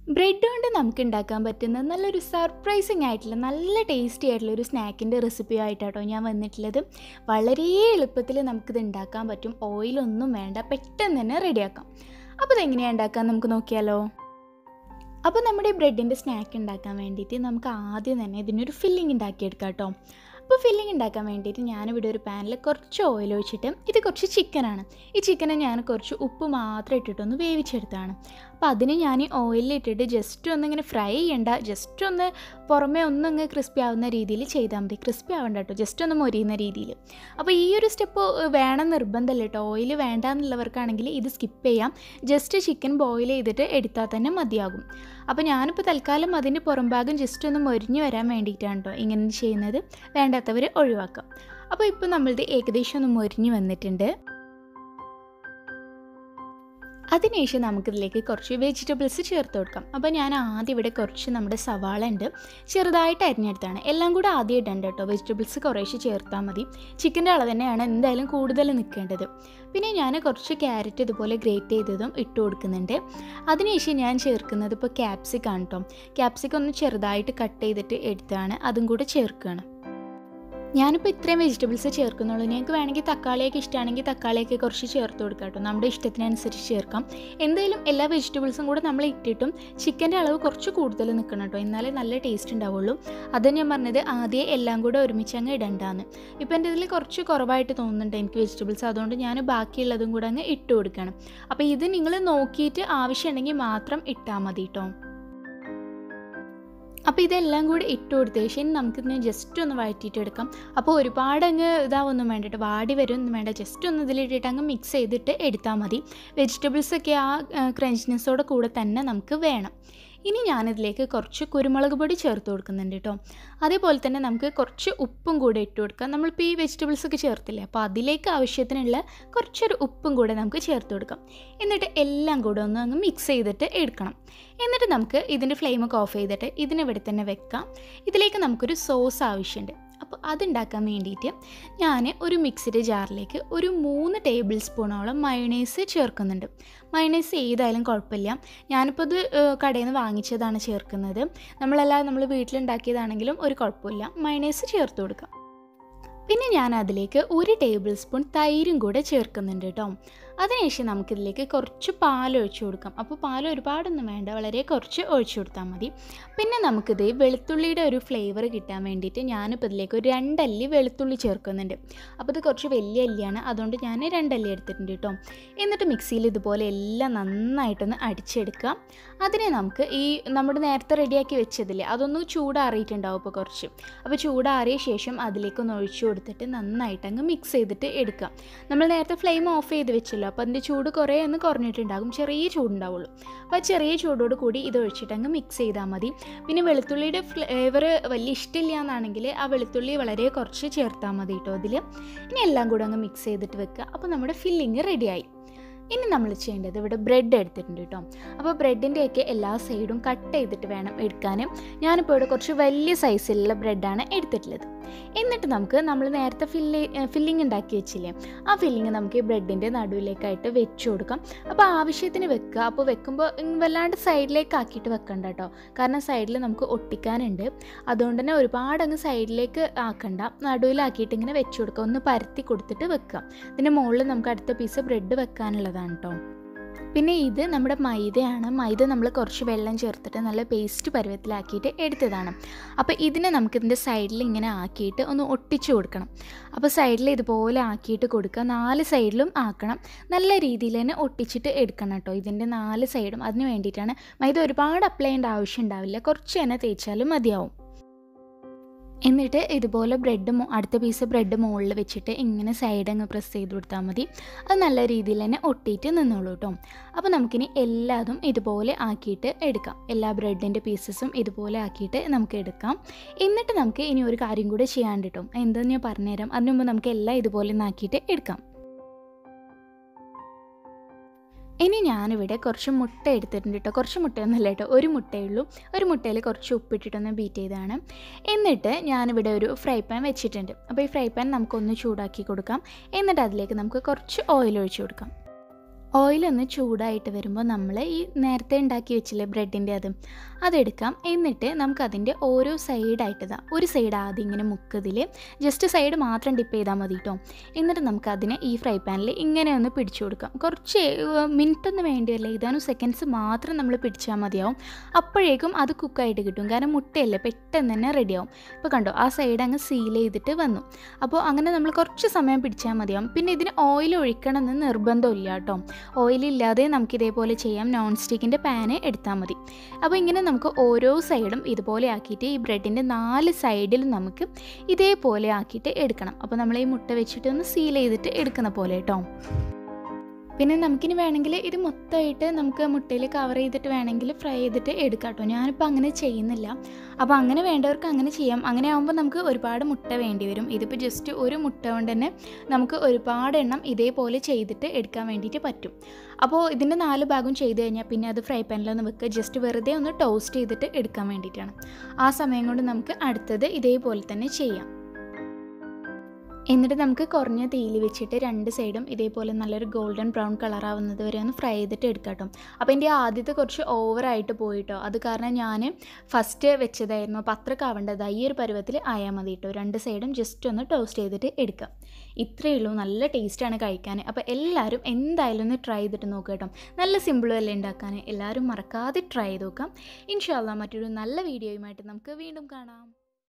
bread കൊണ്ട് നമുക്ക് ഉണ്ടാക്കാൻ പറ്റുന്ന നല്ലൊരു സർപ്രൈസിങ് ആയിട്ടുള്ള നല്ല ടേസ്റ്റി ആയിട്ടുള്ള ഒരു സ്നാക്കിൻ്റെ റെസിപ്പി ആയിട്ടാട്ടോ ഞാൻ വന്നിട്ടുള്ളത് വളരെ എളുപ്പത്തിൽ നമുക്കിത് ഉണ്ടാക്കാൻ പറ്റും ഓയിലൊന്നും വേണ്ട പെട്ടെന്ന് തന്നെ റെഡിയാക്കാം അപ്പോൾ ഇതെങ്ങനെയാണ് ഉണ്ടാക്കാൻ നമുക്ക് നോക്കിയാലോ അപ്പോൾ നമ്മുടെ ബ്രെഡിൻ്റെ സ്നാക്ക് ഉണ്ടാക്കാൻ വേണ്ടിയിട്ട് നമുക്ക് ആദ്യം തന്നെ ഇതിനൊരു ഫില്ലിംഗ് ഉണ്ടാക്കിയെടുക്കാം കേട്ടോ അപ്പോൾ ഫില്ലിംഗ് ഉണ്ടാക്കാൻ വേണ്ടിയിട്ട് ഞാനിവിടെ ഒരു പാനിൽ കുറച്ച് ഓയിൽ ഒഴിച്ചിട്ട് ഇത് കുറച്ച് ചിക്കനാണ് ഈ ചിക്കനെ ഞാൻ കുറച്ച് ഉപ്പ് മാത്രം ഇട്ടിട്ടൊന്ന് വേവിച്ചെടുത്താണ് അപ്പോൾ അതിന് ഞാൻ ഓയിലിൽ ഇട്ടിട്ട് ജസ്റ്റ് ഒന്നിങ്ങനെ ഫ്രൈ ചെയ്യണ്ട ജസ്റ്റ് ഒന്ന് പുറമേ ഒന്നങ്ങ് ക്രിസ്പി ആവുന്ന രീതിയിൽ ചെയ്താൽ മതി ക്രിസ്പി ആവണ്ട കേട്ടോ ജസ്റ്റ് ഒന്ന് മൊരിയുന്ന രീതിയിൽ അപ്പോൾ ഈ ഒരു സ്റ്റെപ്പ് വേണം നിർബന്ധമല്ല കേട്ടോ ഓയിൽ വേണ്ട എന്നുള്ളവർക്കാണെങ്കിൽ ഇത് സ്കിപ്പ് ചെയ്യാം ജസ്റ്റ് ചിക്കൻ ബോയിൽ ചെയ്തിട്ട് എടുത്താൽ തന്നെ മതിയാകും അപ്പോൾ ഞാനിപ്പോൾ തൽക്കാലം അതിൻ്റെ പുറംഭാഗം ജസ്റ്റ് ഒന്ന് മൊരിഞ്ഞ് വരാൻ വേണ്ടിയിട്ടാണ് കേട്ടോ ഇങ്ങനെ ചെയ്യുന്നത് വേണ്ടാത്തവർ ഒഴിവാക്കാം അപ്പോൾ ഇപ്പോൾ നമ്മളിത് ഏകദേശം ഒന്ന് മൊരിഞ്ഞ് വന്നിട്ടുണ്ട് അതിനുശേഷം നമുക്കിതിലേക്ക് കുറച്ച് വെജിറ്റബിൾസ് ചേർത്ത് കൊടുക്കാം അപ്പോൾ ഞാൻ ആദ്യം ഇവിടെ കുറച്ച് നമ്മുടെ സവാള ഉണ്ട് ചെറുതായിട്ട് അരിഞ്ഞെടുത്താണ് എല്ലാം കൂടെ ആദ്യം ഇടണ്ട കേട്ടോ വെജിറ്റബിൾസ് കുറേശ്ശെ ചേർത്താൽ മതി ചിക്കൻ്റെ അളവ് തന്നെയാണ് എന്തായാലും കൂടുതൽ നിൽക്കേണ്ടത് പിന്നെ ഞാൻ കുറച്ച് ക്യാരറ്റ് ഇതുപോലെ ഗ്രേറ്റ് ചെയ്തതും ഇട്ട് കൊടുക്കുന്നുണ്ട് അതിനുശേഷം ഞാൻ ചേർക്കുന്നത് ഇപ്പോൾ ക്യാപ്സിക്കാണ് കേട്ടോ ക്യാപ്സിക്കം ഒന്ന് ചെറുതായിട്ട് കട്ട് ചെയ്തിട്ട് എടുത്താണ് അതും കൂടെ ചേർക്കുകയാണ് ഞാനിപ്പോൾ ഇത്രയും വെജിറ്റബിൾസ് ചേർക്കുന്നുള്ളൂ നിങ്ങൾക്ക് വേണമെങ്കിൽ തക്കാളിയൊക്കെ ഇഷ്ടമാണെങ്കിൽ തക്കാളിയൊക്കെ കുറച്ച് ചേർത്ത് കൊടുക്കാം കേട്ടോ നമ്മുടെ ഇഷ്ടത്തിനനുസരിച്ച് ചേർക്കാം എന്തായാലും എല്ലാ വെജിറ്റബിൾസും കൂടെ നമ്മൾ ഇട്ടിട്ടും ചിക്കൻ്റെ അളവ് കുറച്ച് കൂടുതൽ നിൽക്കണം കേട്ടോ എന്നാലേ നല്ല ടേസ്റ്റ് ഉണ്ടാവുള്ളൂ അത് ഞാൻ പറഞ്ഞത് ആദ്യം എല്ലാം കൂടെ ഒരുമിച്ച് അങ്ങ് ഇടണ്ടാന്ന് ഇപ്പോൾ എൻ്റെ ഇതിൽ കുറച്ച് കുറവായിട്ട് തോന്നുന്നുണ്ട് എനിക്ക് വെജിറ്റബിൾസ് അതുകൊണ്ട് ഞാൻ ബാക്കിയുള്ളതും കൂടെ അങ്ങ് ഇട്ട് കൊടുക്കണം അപ്പോൾ ഇത് നിങ്ങൾ നോക്കിയിട്ട് ആവശ്യമുണ്ടെങ്കിൽ മാത്രം ഇട്ടാൽ മതി കേട്ടോ അപ്പോൾ ഇതെല്ലാം കൂടി ഇട്ട് കൊടുത്ത ശേഷം നമുക്കിതിനെ ജസ്റ്റ് ഒന്ന് വഴറ്റിയിട്ട് എടുക്കാം അപ്പോൾ ഒരുപാട് അങ്ങ് ഇതാവൊന്നും വേണ്ടിയിട്ട് വാടി വരുമൊന്നും വേണ്ട ജസ്റ്റ് ഒന്ന് ഇതിലിട്ടിട്ട് അങ്ങ് മിക്സ് ചെയ്തിട്ട് എടുത്താൽ മതി വെജിറ്റബിൾസൊക്കെ ആ ക്രഞ്ച്നെസ്സോടെ കൂടെ തന്നെ നമുക്ക് വേണം ഇനി ഞാനിതിലേക്ക് കുറച്ച് കുരുമുളക് പൊടി ചേർത്ത് കൊടുക്കുന്നുണ്ട് കേട്ടോ അതേപോലെ തന്നെ നമുക്ക് കുറച്ച് ഉപ്പും കൂടെ ഇട്ട് കൊടുക്കാം നമ്മളിപ്പോൾ ഈ വെജിറ്റബിൾസ് ഒക്കെ ചേർത്തില്ലേ അപ്പോൾ അതിലേക്ക് ആവശ്യത്തിനുള്ള കുറച്ചൊരു ഉപ്പും കൂടെ നമുക്ക് ചേർത്ത് കൊടുക്കാം എന്നിട്ട് എല്ലാം കൂടെ ഒന്ന് അങ്ങ് മിക്സ് ചെയ്തിട്ട് എടുക്കണം എന്നിട്ട് നമുക്ക് ഇതിൻ്റെ ഫ്ലെയിമൊക്കെ ഓഫ് ചെയ്തിട്ട് ഇതിനിവിടെ തന്നെ വെക്കാം ഇതിലേക്ക് നമുക്കൊരു സോസ് ആവശ്യമുണ്ട് അപ്പോൾ അതുണ്ടാക്കാൻ വേണ്ടിയിട്ട് ഞാൻ ഒരു മിക്സിയുടെ ജാറിലേക്ക് ഒരു മൂന്ന് ടേബിൾ സ്പൂണോളം മയണൈസ് ചേർക്കുന്നുണ്ട് മയണൈസ് ഏതായാലും കുഴപ്പമില്ല ഞാനിപ്പോൾ ഇത് കടയിൽ നിന്ന് വാങ്ങിച്ചതാണ് ചേർക്കുന്നത് നമ്മളല്ലാതെ നമ്മൾ വീട്ടിലുണ്ടാക്കിയതാണെങ്കിലും ഒരു കുഴപ്പമില്ല മയണൈസ് ചേർത്ത് കൊടുക്കാം പിന്നെ ഞാൻ അതിലേക്ക് ഒരു ടേബിൾ സ്പൂൺ തൈരും കൂടെ ചേർക്കുന്നുണ്ട് കേട്ടോ അതിനുശേഷം നമുക്കിതിലേക്ക് കുറച്ച് പാൽ ഒഴിച്ചു കൊടുക്കാം അപ്പോൾ പാൽ ഒരുപാടൊന്നും വേണ്ട വളരെ കുറച്ച് ഒഴിച്ചു കൊടുത്താൽ മതി പിന്നെ നമുക്കിത് വെളുത്തുള്ളിയുടെ ഒരു ഫ്ലേവർ കിട്ടാൻ വേണ്ടിയിട്ട് ഞാനിപ്പോൾ ഇതിലേക്ക് ഒരു രണ്ടല്ലി വെളുത്തുള്ളി ചേർക്കുന്നുണ്ട് അപ്പോൾ ഇത് കുറച്ച് വലിയ അല്ലിയാണ് അതുകൊണ്ട് ഞാൻ രണ്ടല്ലി എടുത്തിട്ടുണ്ട് കേട്ടോ എന്നിട്ട് മിക്സിയിൽ ഇതുപോലെ എല്ലാം നന്നായിട്ടൊന്ന് അടിച്ചെടുക്കാം അതിനെ നമുക്ക് ഈ നമ്മുടെ നേരത്തെ റെഡിയാക്കി വെച്ചതില്ലേ അതൊന്ന് ചൂടാറിയിട്ടുണ്ടാവും ഇപ്പോൾ കുറച്ച് അപ്പോൾ ചൂടാറിയ ശേഷം അതിലേക്കൊന്ന് ഒഴിച്ചു കൊടുത്തിട്ട് നന്നായിട്ട് അങ്ങ് മിക്സ് ചെയ്തിട്ട് എടുക്കാം നമ്മൾ നേരത്തെ ഫ്ലെയിം ഓഫ് ചെയ്ത് വെച്ചല്ലോ അപ്പോൾ അതിൻ്റെ ചൂട് കുറേ ഒന്ന് കുറഞ്ഞിട്ടുണ്ടാകും ചെറിയ ചൂടുണ്ടാവുള്ളൂ അപ്പോൾ ആ ചെറിയ ചൂടോട് കൂടി ഇത് ഒഴിച്ചിട്ട് അങ്ങ് മിക്സ് ചെയ്താൽ മതി പിന്നെ വെളുത്തുള്ളിയുടെ ഫ്ലേവർ വലിയ ഇഷ്ടമില്ല എന്നാണെങ്കിൽ ആ വെളുത്തുള്ളി വളരെ കുറച്ച് ചേർത്താൽ മതി കേട്ടോ അതിൽ ഇനി എല്ലാം കൂടെ അങ്ങ് മിക്സ് ചെയ്തിട്ട് വെക്കുക അപ്പോൾ നമ്മുടെ ഫില്ലിങ് റെഡിയായി ഇനി നമ്മൾ ചെയ്യേണ്ടത് ഇവിടെ ബ്രെഡ് എടുത്തിട്ടുണ്ട് കേട്ടോ അപ്പോൾ ബ്രെഡിൻ്റെയൊക്കെ എല്ലാ സൈഡും കട്ട് ചെയ്തിട്ട് വേണം എടുക്കാൻ ഞാനിപ്പോൾ ഇവിടെ കുറച്ച് വലിയ സൈസിലുള്ള ബ്രെഡാണ് എടുത്തിട്ടുള്ളത് എന്നിട്ട് നമുക്ക് നമ്മൾ നേരത്തെ ഫില്ല് ഫില്ലിംഗ് ഉണ്ടാക്കി വെച്ചില്ലേ ആ ഫില്ലിങ് നമുക്ക് ഈ ബ്രെഡിൻ്റെ നടുവിലേക്കായിട്ട് വെച്ച് കൊടുക്കാം അപ്പോൾ ആവശ്യത്തിന് വെക്കുക അപ്പോൾ വെക്കുമ്പോൾ വല്ലാണ്ട് സൈഡിലേക്ക് ആക്കിയിട്ട് വെക്കണ്ട കേട്ടോ കാരണം സൈഡിൽ നമുക്ക് ഒട്ടിക്കാനുണ്ട് അതുകൊണ്ട് തന്നെ ഒരുപാട് അങ്ങ് സൈഡിലേക്ക് ആക്കണ്ട നടുവിലാക്കിയിട്ട് ഇങ്ങനെ വെച്ച് കൊടുക്കുക ഒന്ന് പരത്തി കൊടുത്തിട്ട് വെക്കുക ഇതിൻ്റെ മുകളിൽ നമുക്ക് അടുത്ത പീസ് ബ്രെഡ് വെക്കാനുള്ളതാണ് കേട്ടോ പിന്നെ ഇത് നമ്മുടെ മൈദയാണ് മൈദ നമ്മൾ കുറച്ച് വെള്ളം ചേർത്തിട്ട് നല്ല പേസ്റ്റ് പരുവത്തിലാക്കിയിട്ട് എടുത്തതാണ് അപ്പോൾ ഇതിനെ നമുക്കിതിൻ്റെ സൈഡിൽ ഇങ്ങനെ ആക്കിയിട്ട് ഒന്ന് ഒട്ടിച്ചു കൊടുക്കണം അപ്പോൾ സൈഡിൽ ഇതുപോലെ ആക്കിയിട്ട് കൊടുക്കുക നാല് സൈഡിലും ആക്കണം നല്ല രീതിയിൽ തന്നെ ഒട്ടിച്ചിട്ട് എടുക്കണം കേട്ടോ ഇതിൻ്റെ നാല് സൈഡും അതിന് വേണ്ടിയിട്ടാണ് മൈദ ഒരുപാട് അപ്ലൈ ചെയ്യേണ്ട ആവശ്യം ഉണ്ടാവില്ല കുറച്ച് തന്നെ തേച്ചാലും മതിയാവും എന്നിട്ട് ഇതുപോലെ ബ്രെഡ് അടുത്ത പീസ് ബ്രെഡ് മുകളിൽ വെച്ചിട്ട് ഇങ്ങനെ സൈഡ് അങ്ങ് പ്രസ് ചെയ്ത് കൊടുത്താൽ മതി അത് നല്ല രീതിയിൽ തന്നെ ഒട്ടിയിട്ട് നിന്നോളൂ കേട്ടോ അപ്പോൾ നമുക്കിനി എല്ലാതും ഇതുപോലെ ആക്കിയിട്ട് എടുക്കാം എല്ലാ ബ്രെഡിൻ്റെ പീസസും ഇതുപോലെ ആക്കിയിട്ട് നമുക്ക് എടുക്കാം എന്നിട്ട് നമുക്ക് ഇനി ഒരു കാര്യം കൂടെ ചെയ്യാണ്ട് കേട്ടോ എന്താണെന്ന് ഞാൻ പറഞ്ഞുതരാം അതിന് മുമ്പ് നമുക്ക് എല്ലാം ഇതുപോലെ ഒന്ന് ആക്കിയിട്ട് എടുക്കാം ഇനി ഞാനിവിടെ കുറച്ച് മുട്ട എടുത്തിട്ടുണ്ട് കേട്ടോ കുറച്ച് മുട്ടയൊന്നുമില്ല കേട്ടോ ഒരു മുട്ടയേ ഉള്ളൂ ഒരു മുട്ടയിൽ കുറച്ച് ഉപ്പിട്ടിട്ടൊന്ന് ബീറ്റ് ചെയ്താണ് എന്നിട്ട് ഞാനിവിടെ ഒരു ഫ്രൈ പാൻ വെച്ചിട്ടുണ്ട് അപ്പോൾ ഈ ഫ്രൈ പാൻ നമുക്കൊന്ന് ചൂടാക്കി കൊടുക്കാം എന്നിട്ട് അതിലേക്ക് നമുക്ക് കുറച്ച് ഓയിൽ ഒഴിച്ചു കൊടുക്കാം ഓയിലൊന്ന് ചൂടായിട്ട് വരുമ്പോൾ നമ്മൾ ഈ നേരത്തെ ഉണ്ടാക്കി വെച്ചില്ലേ ബ്രെഡിൻ്റെ അത് അതെടുക്കാം എന്നിട്ട് നമുക്കതിൻ്റെ ഓരോ സൈഡായിട്ട് ഇതാ ഒരു സൈഡ് ആദ്യം ഇങ്ങനെ മുക്കതിൽ ജസ്റ്റ് സൈഡ് മാത്രം ഡിപ്പ് ചെയ്താൽ മതി കേട്ടോ എന്നിട്ട് നമുക്കതിനെ ഈ ഫ്രൈ പാനിൽ ഇങ്ങനെ ഒന്ന് പിടിച്ചു കൊടുക്കാം കുറച്ച് മിനിറ്റ് ഒന്നും വേണ്ടിയല്ല ഏതാനും സെക്കൻഡ്സ് മാത്രം നമ്മൾ പിടിച്ചാൽ മതിയാവും അപ്പോഴേക്കും അത് കുക്കായിട്ട് കിട്ടും കാരണം മുട്ടയല്ലേ പെട്ടെന്ന് തന്നെ റെഡിയാവും ഇപ്പോൾ കണ്ടോ ആ സൈഡ് അങ്ങ് സീൽ ചെയ്തിട്ട് വന്നു അപ്പോൾ അങ്ങനെ നമ്മൾ കുറച്ച് സമയം പിടിച്ചാൽ മതിയാവും പിന്നെ ഇതിന് ഓയിൽ ഒഴിക്കണം എന്ന് നിർബന്ധമില്ല കേട്ടോ ഓയിലില്ലാതെ നമുക്ക് ഇതേപോലെ ചെയ്യാം നോൺ സ്റ്റിക്കിൻ്റെ പാന് എടുത്താൽ മതി അപ്പോൾ ഇങ്ങനെ നമുക്ക് ഓരോ സൈഡും ഇതുപോലെ ആക്കിയിട്ട് ഈ ബ്രെഡിൻ്റെ നാല് സൈഡിലും നമുക്ക് ഇതേപോലെ ആക്കിയിട്ട് എടുക്കണം അപ്പോൾ നമ്മൾ ഈ മുട്ട വെച്ചിട്ട് ഒന്ന് സീൽ ചെയ്തിട്ട് എടുക്കുന്ന പോലെ കേട്ടോ പിന്നെ നമുക്കിനി വേണമെങ്കിൽ ഇത് മൊത്തമായിട്ട് നമുക്ക് മുട്ടയിൽ കവർ ചെയ്തിട്ട് വേണമെങ്കിൽ ഫ്രൈ ചെയ്തിട്ട് എടുക്കാം കേട്ടോ ഞാനിപ്പോൾ അങ്ങനെ ചെയ്യുന്നില്ല അപ്പോൾ അങ്ങനെ വേണ്ടവർക്ക് അങ്ങനെ ചെയ്യാം അങ്ങനെ ആകുമ്പോൾ നമുക്ക് ഒരുപാട് മുട്ട വേണ്ടി വരും ഇതിപ്പോൾ ജസ്റ്റ് ഒരു മുട്ട കൊണ്ട് തന്നെ നമുക്ക് ഒരുപാട് എണ്ണം ഇതേപോലെ ചെയ്തിട്ട് എടുക്കാൻ വേണ്ടിയിട്ട് പറ്റും അപ്പോൾ ഇതിൻ്റെ നാല് ഭാഗം ചെയ്ത് കഴിഞ്ഞാൽ പിന്നെ അത് ഫ്രൈ പാനിലൊന്ന് വെക്കുക ജസ്റ്റ് വെറുതെ ഒന്ന് ടോസ്റ്റ് ചെയ്തിട്ട് എടുക്കാൻ വേണ്ടിയിട്ടാണ് ആ സമയം കൊണ്ട് നമുക്ക് അടുത്തത് ഇതേപോലെ തന്നെ ചെയ്യാം എന്നിട്ട് നമുക്ക് കുറഞ്ഞ തീയിൽ വെച്ചിട്ട് രണ്ട് സൈഡും ഇതേപോലെ നല്ലൊരു ഗോൾഡൻ ബ്രൗൺ കളർ ആവുന്നത് വരെ ഒന്ന് ഫ്രൈ ചെയ്തിട്ട് എടുക്കട്ടോ അപ്പോൾ എൻ്റെ ആദ്യത്തെ കുറച്ച് ഓവറായിട്ട് പോയിട്ടോ അത് കാരണം ഞാൻ ഫസ്റ്റ് വെച്ചതായിരുന്നു അപ്പോൾ അത്രക്ക് ആവേണ്ടത് ഈ ഒരു പരുവത്തിൽ ആയാൽ മതി കേട്ടോ രണ്ട് സൈഡും ജസ്റ്റ് ഒന്ന് ടോസ്റ്റ് ചെയ്തിട്ട് എടുക്കാം ഇത്രയേ ഉള്ളൂ നല്ല ടേസ്റ്റാണ് കഴിക്കാൻ അപ്പോൾ എല്ലാവരും എന്തായാലും ഒന്ന് ട്രൈ ചെയ്തിട്ട് നോക്കുക കേട്ടോ നല്ല സിമ്പിളും അല്ലേ ഉണ്ടാക്കാൻ എല്ലാവരും മറക്കാതെ ട്രൈ ചെയ്ത് നോക്കാം ഇൻഷാല്ല മറ്റൊരു നല്ല വീഡിയോയുമായിട്ട് നമുക്ക് വീണ്ടും കാണാം